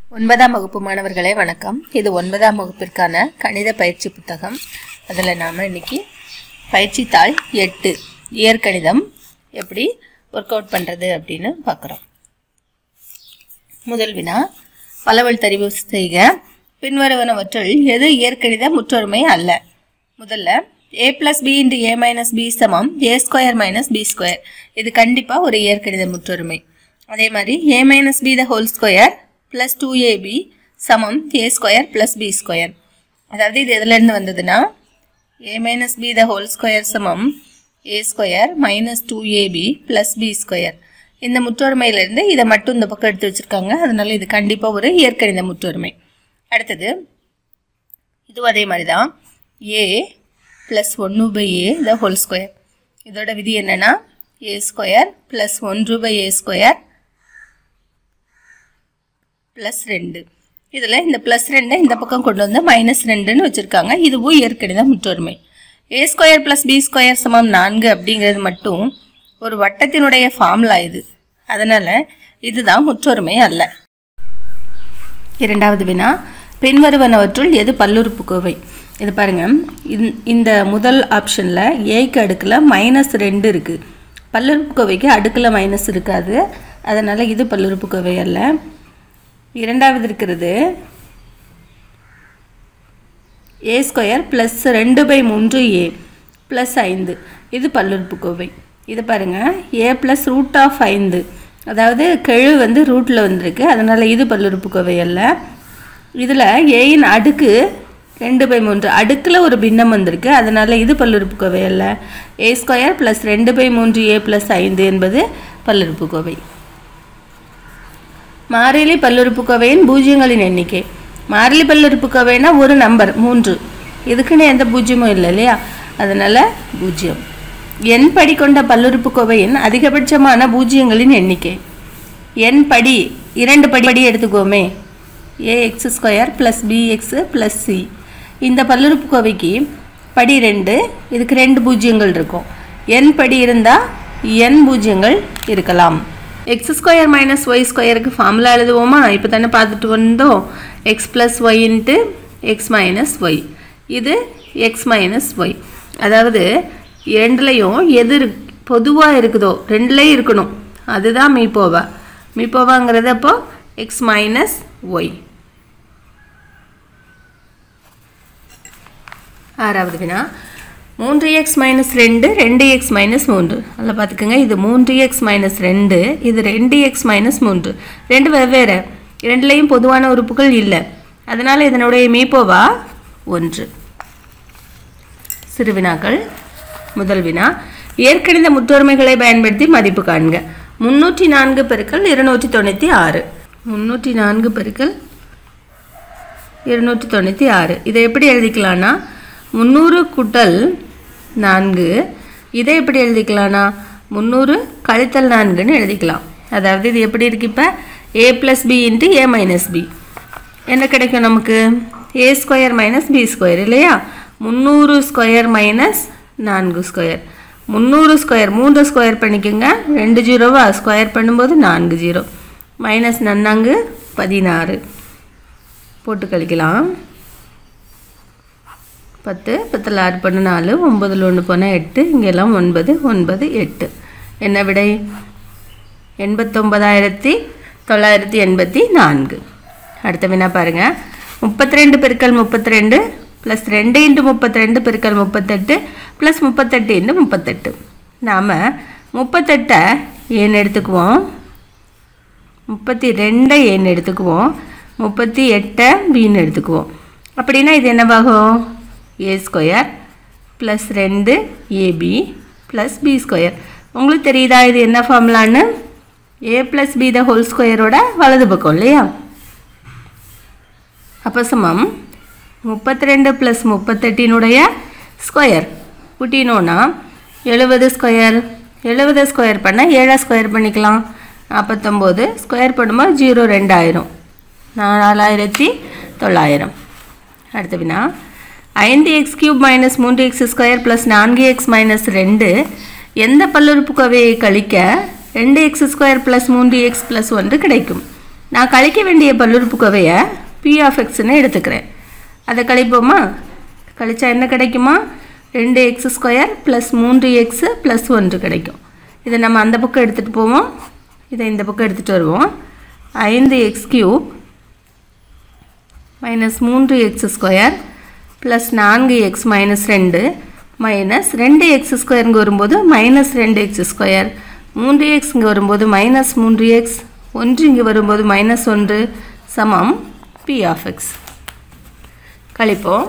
ஒன்பதாம் வகுப்பு மாணவர்களே வணக்கம் இது ஒன்பதாம் வகுப்பிற்கான கணித பயிற்சி புத்தகம் அதில் நாம் இன்னைக்கு பயிற்சி தாள் எட்டு இயற்கணிதம் எப்படி ஒர்க் அவுட் பண்ணுறது அப்படின்னு பார்க்குறோம் முதல் வினா பலவழ் தெரிவு செய்க பின்வருவனவற்றுள் எது இயற்கணித முற்றொருமை அல்ல முதல்ல A plus B into A minus B சமம் A square minus B square இது கண்டிப்பாக ஒரு இயற்கணித முற்றொருமை அதே மாதிரி A minus B the whole square plus two AB சமம் A square plus B square அதாவது இது எதுலேருந்து வந்ததுன்னா A minus B the whole square சமம் A square minus two AB plus B square இந்த முற்றொருமையிலேருந்து இதை மட்டும் இந்த பக்கம் எடுத்து வச்சுருக்காங்க அதனால இது கண்டிப்பாக ஒரு இயற்கணித முற்றொருமை அடுத்தது இதுவும் அதே மாதிரி தான் ஏ ப்ளஸ் ஒன்று by A the whole square இதோட விதி என்னென்னா ஏ ஸ்கொயர் ப்ளஸ் ஒன்று பை ஏ ஸ்கொயர் ப்ளஸ் ரெண்டு இதில் இந்த ப்ளஸ் ரெண்டை இந்த பக்கம் கொண்டு வந்து மைனஸ் ரெண்டுன்னு வச்சுருக்காங்க இதுவும் இயற்கணித முற்றொருமை A square plus B square சமம் நான்கு அப்படிங்கிறது மட்டும் ஒரு வட்டத்தினுடைய ஃபார்முலா இது அதனால் இதுதான் முற்றொருமை அல்ல இரண்டாவது வினா பின்வருவனவற்றுள் எது பல்லுறுப்புக்கோவை இது பாருங்க இந்த- இந்த முதல் ஆப்ஷனில் ஏக்கு அடுக்கில் மைனஸ் ரெண்டு இருக்குது பல்லுறுப்புக்கோவைக்கு அடுக்கில் மைனஸ் இருக்காது அதனால் இது பல்லுறுப்புக்கோவை அல்ல இரண்டாவது இருக்கிறது ஏ ஸ்கொயர் ப்ளஸ் ரெண்டு பை மூன்று ஏ ப்ளஸ் ஐந்து இது பல்லுறுப்புக்கோவை இது பாருங்கள் ஏ ப்ளஸ் ரூட் ஆஃப் ஐந்து அதாவது கெழு வந்து ரூட்டில் வந்திருக்கு அதனால் இது பல்லுறுப்புக்கோவை அல்ல இதில் ஏயின் அடுக்கு ரெண்டு பை மூன்று அடுக்கில் ஒரு பின்னம் வந்திருக்கு அதனால் இது பல்லுறுப்புக்கோவை அல்ல ஏ ஸ்கொயர் ப்ளஸ் ரெண்டு பை மூன்று ஏ ப்ளஸ் ஐந்து என்பது பல்லுறுப்புக்கோவை மாறிலி பல்லுறுப்புக்கோவையின் பூஜ்ஜியங்களின் எண்ணிக்கை மாறிலி பல்லுறுப்புக்கோவைனா ஒரு நம்பர் மூன்று இதுக்குன்னு எந்த பூஜ்ஜியமும் இல்லை இல்லையா அதனால் பூஜ்ஜியம் எண் படி கொண்ட பல்லுறுப்புக்கோவையின் அதிகபட்சமான பூஜ்ஜியங்களின் எண்ணிக்கை எண் படி இரண்டு படி படி எடுத்துக்கோமே A X square plus B X plus C இந்த பல்லுறுப்புக்கோவைக்கு படி ரெண்டு இதுக்கு ரெண்டு பூஜ்ஜியங்கள் இருக்கும் எண் படி இருந்தால் என் பூஜ்ஜியங்கள் இருக்கலாம் எக்ஸ் ஸ்கொயர் மைனஸ் ஒய் ஸ்கொயருக்கு ஃபார்முலா எழுதுவோமா இப்போ தானே பார்த்துட்டு வந்தோம் X plus Y into X minus Y இது எக்ஸ் மைனஸ் ஒய் அதாவது ரெண்டுலேயும் எது பொதுவாக இருக்குதோ ரெண்டுலேயும் இருக்கணும் அதுதான் மீப்போவா மீப்போவாங்கிறது அப்போ எக்ஸ் மைனஸ் ஒய் ஆறாவது வினா மூன்று எக்ஸ் மைனஸ் ரெண்டு ரெண்டு எக்ஸ் மைனஸ் மூன்று அதில் பார்த்துக்கோங்க இது மூன்று எக்ஸ் மைனஸ் ரெண்டு இது ரெண்டு எக்ஸ் மைனஸ் மூன்று ரெண்டு வெவ்வேறு ரெண்டுலேயும் பொதுவான உறுப்புகள் இல்லை அதனால் இதனுடைய மீப்போவா ஒன்று சிறு வினாக்கள் முதல் வினா இயற்கணித முற்றொருமைகளை பயன்படுத்தி மதிப்பு காண்க முன்னூற்றி நான்கு பெருக்கல் இருநூற்றி தொண்ணூற்றி ஆறு முன்னூற்றி நான்கு பெருக்கல் இருநூற்றி தொண்ணூற்றி ஆறு இதை எப்படி எழுதிக்கலாம்னா முந்நூறு கூட்டல் நான்கு இதை எப்படி எழுதிக்கலாம்னா முந்நூறு கழித்தல் நான்குன்னு எழுதிக்கலாம் அதாவது இது எப்படி இருக்கு இப்போ A plus B into A minus B என்ன கிடைக்கும் நமக்கு A square minus B square இல்லையா முந்நூறு ஸ்கொயர் மைனஸ் நான்கு ஸ்கொயர் முந்நூறு ஸ்கொயர் மூன்று ஸ்கொயர் பண்ணிக்கோங்க ரெண்டு ஜீரோவா ஸ்கொயர் பண்ணும்போது நான்கு ஜீரோ மைனஸ் நன்னாங்கு பதினாறு போட்டு கழிக்கலாம் பத்து பத்தில் ஆறு பண்ண நாலு ஒம்பதில் ஒன்று போனால் எட்டு இங்கெல்லாம் ஒன்பது ஒன்பது எட்டு என்ன விடை எண்பத்தொம்பதாயிரத்தி தொள்ளாயிரத்தி எண்பத்தி நான்கு அடுத்த வினா பாருங்கள் முப்பத்தி ரெண்டு பெருக்கல் முப்பத்தி ரெண்டு ப்ளஸ் ரெண்டு இன்ட்டு முப்பத்தி ரெண்டு பெருக்கல் முப்பத்தெட்டு ப்ளஸ் முப்பத்தெட்டு இன்ட்டு முப்பத்தெட்டு நாம் முப்பத்தெட்டை ஏன்னு எடுத்துக்குவோம் முப்பத்தி ரெண்டை ஏன்னு எடுத்துக்குவோம் முப்பத்தி எட்டை பின்னு எடுத்துக்குவோம் அப்படின்னா இது என்னவாகும் ஏ ஸ்கொயர் ப்ளஸ் ரெண்டு ஏபி ப்ளஸ் பி ஸ்கொயர் உங்களுக்கு தெரியுதா இது என்ன ஃபார்முலான்னு A plus B the whole ஸ்கொயரோட வலது பக்கம் இல்லையா அப்போ சமம் முப்பத்தி ரெண்டு ப்ளஸ் முப்பத்தெட்டினுடைய ஸ்கொயர் கூட்டினோன்னா எழுபது ஸ்கொயர் எழுபது ஸ்கொயர் பண்ணால் ஏழா ஸ்கொயர் பண்ணிக்கலாம் நாற்பத்தொம்போது ஸ்கொயர் பண்ணும்போது ஜீரோ ரெண்டாயிரம் நாலாயிரத்தி தொள்ளாயிரம் அடுத்த வினா ஐந்து எக்ஸ் கியூப் மைனஸ் மூன்று எக்ஸ் ஸ்கொயர் ப்ளஸ் நான்கு எக்ஸ் மைனஸ் ரெண்டு எந்த பல்லுறுப்புக்கோவையை கழிக்க ரெண்டு எக்ஸ் ஸ்கொயர் ப்ளஸ் மூன்று எக்ஸ் ப்ளஸ் ஒன்று கிடைக்கும் நான் கழிக்க வேண்டிய பல்லுறுப்புக்கோவையை பி ஆஃப் எக்ஸ்னு எடுத்துக்கிறேன் அதை கழிப்போமா கழிச்சா என்ன கிடைக்குமா ரெண்டு எக்ஸ் ஸ்கொயர் ப்ளஸ் மூன்று எக்ஸு ப்ளஸ் ஒன்று கிடைக்கும் இதை நம்ம அந்த பக்கம் எடுத்துகிட்டு போவோம் இதை இந்த பக்கம் எடுத்துகிட்டு வருவோம் ஐந்து எக்ஸ் கியூப் மைனஸ் மூன்று எக்ஸ் ஸ்கொயர் ப்ளஸ் நான்கு எக்ஸ் மைனஸ் ரெண்டு மைனஸ் ரெண்டு எக்ஸ் ஸ்கொயர் இங்கே வரும்போது மைனஸ் ரெண்டு எக்ஸ் ஸ்கொயர் மூன்று எக்ஸ் இங்கே வரும்போது மைனஸ் மூன்று எக்ஸ் ஒன்று இங்கே வரும்போது மைனஸ் ஒன்று சமம் பி ஆஃப் எக்ஸ் கழிப்போம்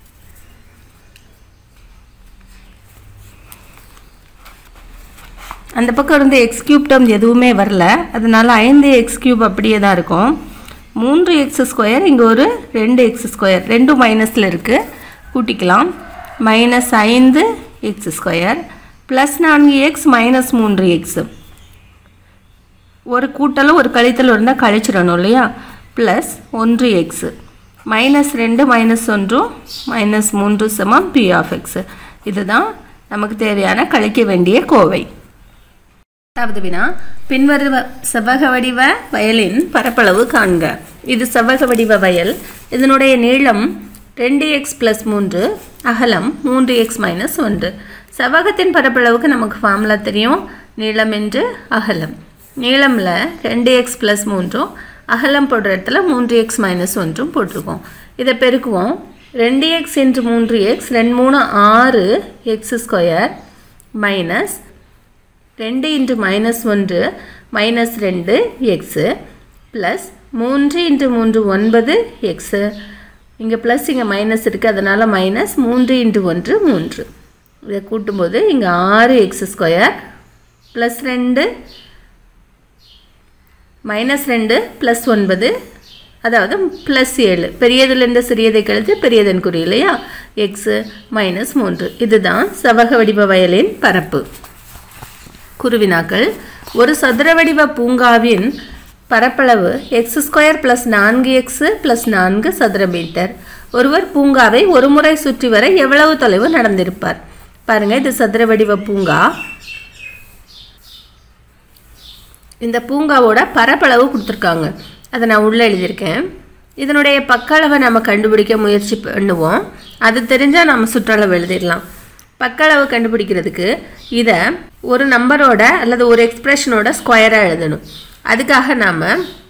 அந்த பக்கம் இருந்து எக்ஸ் கியூப் டேர்ம் எதுவுமே வரல அதனால ஐந்து எக்ஸ் கியூப் அப்படியே தான் இருக்கும் மூன்று எக்ஸ் ஸ்கொயர் இங்கே ஒரு ரெண்டு எக்ஸ் ஸ்கொயர் ரெண்டும் மைனஸில் இருக்குது கூட்டிக்கலாம் மைனஸ் ஐந்து எக்ஸ் ஸ்கொயர் ப்ளஸ் நான்கு எக்ஸ் மைனஸ் மூன்று எக்ஸு ஒரு கூட்டலும் ஒரு கழித்தலும் இருந்தால் கழிச்சிடணும் இல்லையா ப்ளஸ் ஒன்று எக்ஸு மைனஸ் ரெண்டு மைனஸ் ஒன்றும் மைனஸ் மூன்று சமம் பி ஆஃப் எக்ஸு இதுதான் நமக்கு தேவையான கழிக்க வேண்டிய கோவை எட்டாவது வினா பின்வரு செவ்வக வடிவ வயலின் பரப்பளவு காண்க இது செவ்வக வடிவ வயல் இதனுடைய நீளம் ரெண்டு எக்ஸ் ப்ளஸ் மூன்று அகலம் மூன்று எக்ஸ் மைனஸ் ஒன்று செவ்வகத்தின் பரப்பளவுக்கு நமக்கு ஃபார்முலா தெரியும் நீளம் என்று அகலம் நீளமில் ரெண்டு எக்ஸ் ப்ளஸ் மூன்றும் அகலம் போடுற இடத்துல மூன்று எக்ஸ் மைனஸ் ஒன்றும் போட்டிருக்கோம் இதை பெருக்குவோம் ரெண்டு எக்ஸ் இன்ட்டு மூன்று எக்ஸ் ரெண்டு மூணு ஆறு எக்ஸ் ஸ்கொயர் மைனஸ் ரெண்டு இன்ட்டு மைனஸ் ஒன்று மைனஸ் ரெண்டு எக்ஸு ப்ளஸ் மூன்று இன்ட்டு மூன்று ஒன்பது எக்ஸு இங்கே ப்ளஸ் இங்கே மைனஸ் இருக்குது அதனால் மைனஸ் மூன்று இன்ட்டு ஒன்று மூன்று இதை கூட்டும்போது இங்கே ஆறு எக்ஸ் ஸ்கொயர் ப்ளஸ் ரெண்டு மைனஸ் ரெண்டு ப்ளஸ் ஒன்பது அதாவது ப்ளஸ் ஏழு பெரியதுலேருந்து சிறியதை கழித்து பெரியதன் குறி இல்லையா எக்ஸு மைனஸ் மூன்று இதுதான் செவ்வக வடிவ வயலின் பரப்பு குருவினாக்கள் ஒரு சதுர வடிவ பூங்காவின் பரப்பளவு எக்ஸ் ஸ்கொயர் ப்ளஸ் நான்கு எக்ஸு ப்ளஸ் நான்கு சதுர மீட்டர் ஒருவர் பூங்காவை ஒரு முறை சுற்றி வர எவ்வளவு தொலைவு நடந்திருப்பார் பாருங்க இது சதுர வடிவ பூங்கா இந்த பூங்காவோட பரப்பளவு கொடுத்துருக்காங்க அதை நான் உள்ளே எழுதியிருக்கேன் இதனுடைய பக்களவை நம்ம கண்டுபிடிக்க முயற்சி பண்ணுவோம் அது தெரிஞ்சால் நம்ம சுற்றளவு எழுதிடலாம் பக்களவு கண்டுபிடிக்கிறதுக்கு இதை ஒரு நம்பரோட அல்லது ஒரு எக்ஸ்பிரஷனோட ஸ்கொயராக எழுதணும் அதுக்காக நாம்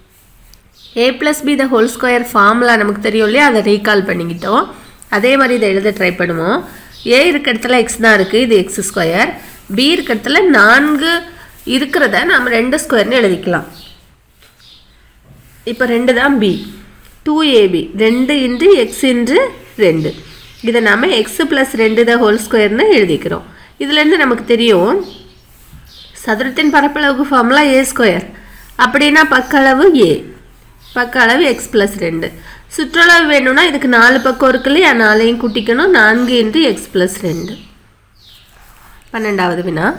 A plus B the whole square formula நமக்கு தெரியும் இல்லையா அதை ரீகால் பண்ணிக்கிட்டோம் அதே மாதிரி இதை எழுத ட்ரை பண்ணுவோம் ஏ இருக்க இடத்துல எக்ஸ் தான் இருக்குது இது எக்ஸ் ஸ்கொயர் பி இருக்க இடத்துல நான்கு இருக்கிறத நம்ம ரெண்டு ஸ்கொயர்னு எழுதிக்கலாம் இப்போ ரெண்டு தான் பி டூ ஏபி ரெண்டு இன்ட்டு எக்ஸ் இன்ட்டு ரெண்டு இதை நாம் எக்ஸ் ப்ளஸ் ரெண்டு த ஹோல் ஸ்கொயர்னு எழுதிக்கிறோம் இதுலேருந்து நமக்கு தெரியும் சதுரத்தின் பரப்பளவுக்கு ஃபார்முலா ஏ ஸ்கொயர் அப்படின்னா பக்களவு ஏ பக்க அளவு எக்ஸ் ப்ளஸ் ரெண்டு சுற்றளவு வேணும்னா இதுக்கு நாலு பக்கம் இருக்கு இல்லையா நாலையும் கூட்டிக்கணும் நான்கு இன்ட்டு எக்ஸ் ப்ளஸ் ரெண்டு பன்னெண்டாவது வினா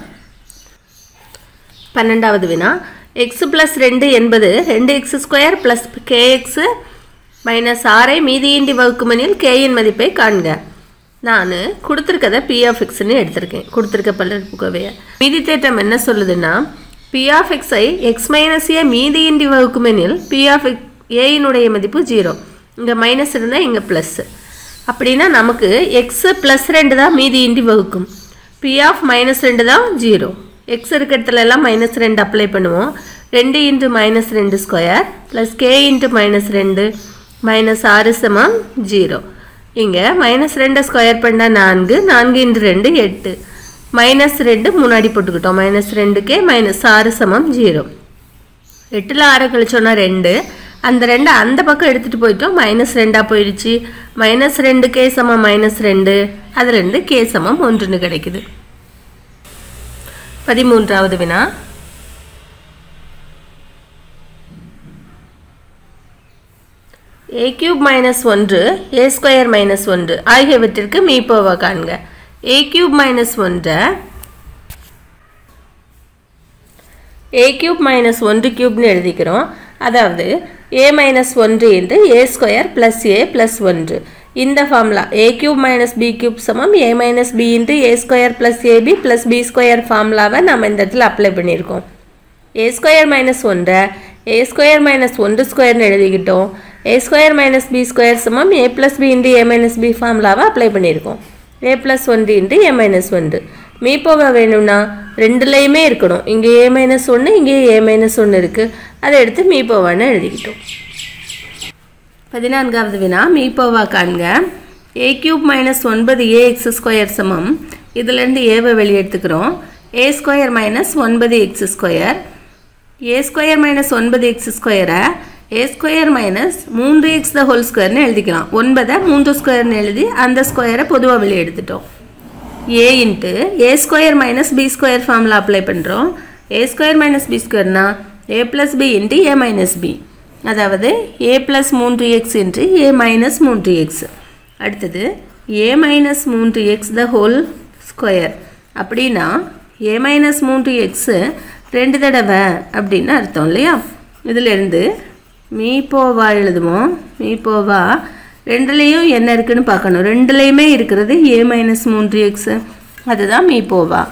பன்னெண்டாவது வினா எக்ஸ் ப்ளஸ் ரெண்டு என்பது ரெண்டு X square plus KX minus ஆரை மீதியின்றி வகுக்குமெனில் கேயின் மதிப்பை காண்க நான் கொடுத்துருக்கதை பி ஆஃப் எக்ஸ்னு எடுத்திருக்கேன் கொடுத்துருக்க பல்லுறுப்புக்கோவையை மீதி தேட்டம் என்ன சொல்லுதுன்னா பி ஆஃப் எக்ஸை எக்ஸ் மைனஸ் ஏ மீதியின்றி வகுக்குமெனில் பி ஆஃப் ஏயினுடைய மதிப்பு ஜீரோ இங்கே மைனஸ் இருந்தால் இங்கே ப்ளஸ்ஸு அப்படின்னா நமக்கு எக்ஸு ப்ளஸ் ரெண்டு தான் மீதியின்றி வகுக்கும் பி ஆஃப் மைனஸ் ரெண்டு தான் ஜீரோ எக்ஸ் இருக்க இடத்துல எல்லாம் மைனஸ் ரெண்டு அப்ளை பண்ணுவோம் ரெண்டு இன்ட்டு மைனஸ் ரெண்டு square plus K into minus ரெண்டு மைனஸ் ஆறு சமம் ஜீரோ இங்கே மைனஸ் ரெண்டு ஸ்கொயர் பண்ணால் நான்கு நான்கு இன்ட்டு ரெண்டு எட்டு மைனஸ் ரெண்டு முன்னாடி போட்டுக்கிட்டோம் மைனஸ் ரெண்டுக்கே மைனஸ் ஆறு சமம் ஜீரோ எட்டில் ஆறு கழிச்சோன்னா ரெண்டு அந்த ரெண்டு அந்த பக்கம் எடுத்துகிட்டு போயிட்டோம் மைனஸ் ரெண்டாக போயிடுச்சு மைனஸ் ரெண்டு கே சமம் மைனஸ் ரெண்டு அதுலேருந்து கே சமம் ஒன்றுன்னு கிடைக்குது பதிமூன்றாவது வினா ஏ கியூப் மைனஸ் ஒன்று ஏ ஸ்கொயர் மைனஸ் ஒன்று ஆகியவற்றிற்கு மீப்போவை காண்க ஏ கியூப் மைனஸ் ஒன்றை ஏ கியூப் மைனஸ் ஒன்று கியூப்னு எழுதிக்கிறோம் அதாவது ஏ மைனஸ் ஒன்று என்று A square plus A plus ஒன்று இந்த formula A cube minus B cube சமம் A minus B into A square plus AB plus B square ஃபார்முலாவை நம்ம இந்த இடத்துல அப்ளை பண்ணியிருக்கோம் ஏ ஸ்கொயர் மைனஸ் ஒன்றை ஏ ஸ்கொயர் மைனஸ் ஒன்று ஸ்கொயர்னு எழுதிக்கிட்டோம் A square minus B square சமம் A plus B into A minus B ஃபார்முலாவை அப்ளை பண்ணியிருக்கோம் ஏ ப்ளஸ் ஒன்று இன்ட்டு ஏ மைனஸ் ஒன்று மீப்போவா வேணும்னா ரெண்டுலேயுமே இருக்கணும் இங்கே ஏ மைனஸ் ஒன்று இங்கே ஏ மைனஸ் ஒன்று இருக்குது அதை எடுத்து மீப்போவான்னு எழுதிக்கிட்டோம் பதினான்காவது வினா மீப்போவா காண்க ஏ கியூப் மைனஸ் ஒன்பது ஏ எக்ஸ் ஸ்கொயர் சமம் இதுலேருந்து ஏவை வெளியே எடுத்துக்கிறோம் ஏ ஸ்கொயர் மைனஸ் ஒன்பது X square A square minus ஒன்பது எக்ஸ் ஸ்கொயரை ஏ ஸ்கொயர் மைனஸ் மூன்று எக்ஸ் த ஹோல் ஸ்கொயர்னு எழுதிக்கலாம் ஒன்பதை மூன்று ஸ்கொயர்னு எழுதி அந்த ஸ்கொயரை பொதுவாக வெளியே எடுத்துட்டோம் A into A square minus B square formula apply பண்ணுறோம் ஏ ஸ்கொயர் மைனஸ் பி ஸ்கொயர்னா A plus B into A minus B அதாவது ஏ ப்ளஸ் மூன்று எக்ஸ் இன்ட்டு ஏ மைனஸ் மூன்று எக்ஸ் அடுத்தது ஏ மைனஸ் மூன்று எக்ஸ் த ஹோல் ஸ்கொயர் அப்படின்னா A minus மூன்று x ரெண்டு தடவை அப்படின்னு அர்த்தம் இல்லையா இதிலிருந்து மீ போவா எழுதுவோம் மீ போவா ரெண்டுலேயும் என்ன இருக்குன்னு பார்க்கணும் ரெண்டுலேயுமே இருக்கிறது ஏ மைனஸ் மூன்று எக்ஸு அதுதான் மீ போவா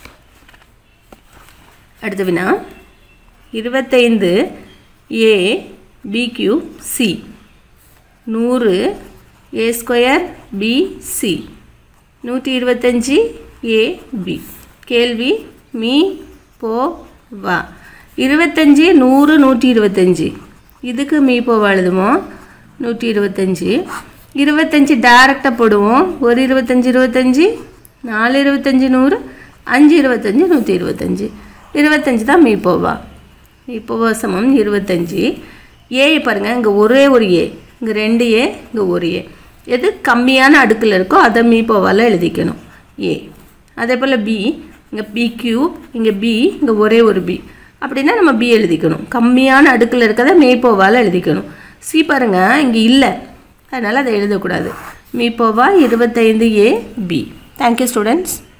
அடுத்த வினா இருபத்தைந்து ஏ பி கியூ சி நூறு ஏ ஸ்கொயர் பி சி நூற்றி இருபத்தஞ்சி ஏ பி கேள்வி மீ போ வா இருபத்தஞ்சி நூறு நூற்றி இருபத்தஞ்சி இதுக்கு மீ போவா எழுதுவோம் நூற்றி இருபத்தஞ்சி இருபத்தஞ்சி டேரெக்டாக போடுவோம் ஒரு இருபத்தஞ்சி இருபத்தஞ்சி நாலு இருபத்தஞ்சி நூறு அஞ்சு இருபத்தஞ்சி நூற்றி இருபத்தஞ்சி இருபத்தஞ்சி தான் மீ போவா மீ போவா சமம் இருபத்தஞ்சி ஏ பாருங்கள் இங்கே ஒரே ஒரு ஏ இங்கே ரெண்டு ஏ இங்கே ஒரு ஏ எது கம்மியான அடுக்கில் இருக்கோ அதை மீ போவால் எழுதிக்கணும் ஏ அதே போல் பி இங்கே பி கியூப் இங்கே பி இங்கே ஒரே ஒரு பி அப்படின்னா நம்ம பி எழுதிக்கணும் கம்மியான அடுக்கில் இருக்கிறத மேய்ப்போவால் எழுதிக்கணும் சி பாருங்கள் இங்கே இல்லை அதனால் அதை எழுதக்கூடாது மீப்போவா இருபத்தைந்து ஏ பி தேங்க்யூ ஸ்டூடெண்ட்ஸ்